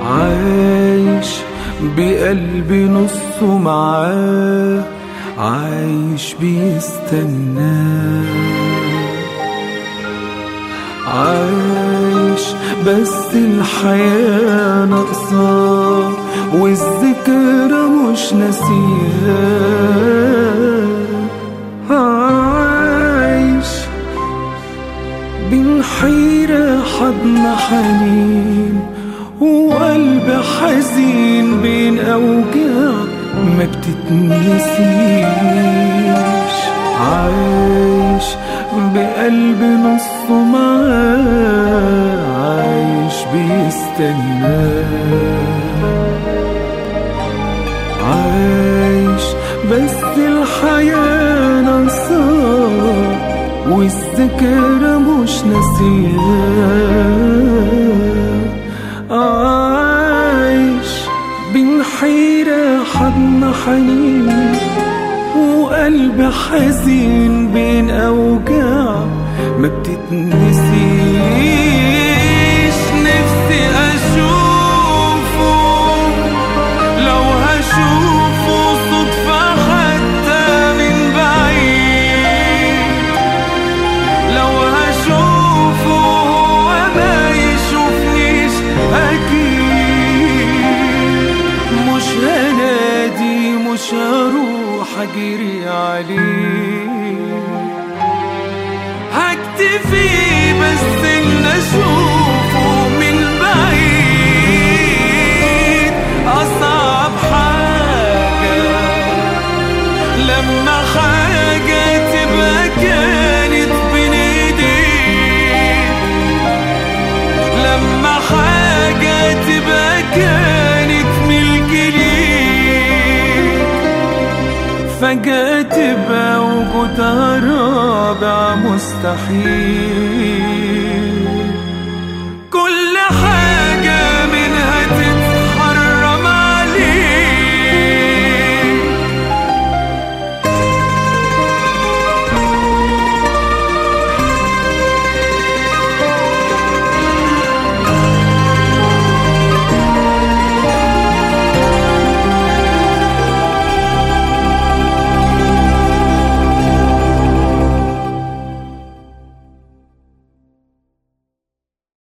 عايش بقلبي نصه معاه عايش بيستناه عايش بس الحياة ناقصاه والذكرى مش ناسياه عايش بين حيرة حضن حنين وقلب حزين بين أوجاع ما بتتنسيش عايش بقلب نصه معاه عايش بيستناه عايش بس الحياة ناقصاه والذكرى مش ناسياه عايش بين حيرة حضن حنين وقلب حزين بين أوجاع ما بتتنسيش نفسي أشوفه لو هشوفه صدفة حتى من بعيد لو هشوفه هو ما يشوفنيش أكيد مش هنادي مش هروح أجري عليه هكتفي بس إن أشوفه من بعيد أصعب حاجة لما حاجة تبقى كانت بين ايديك لما حاجة تبقى كانت ملك ليك فجأة تبقى وجودها رابع مستحيل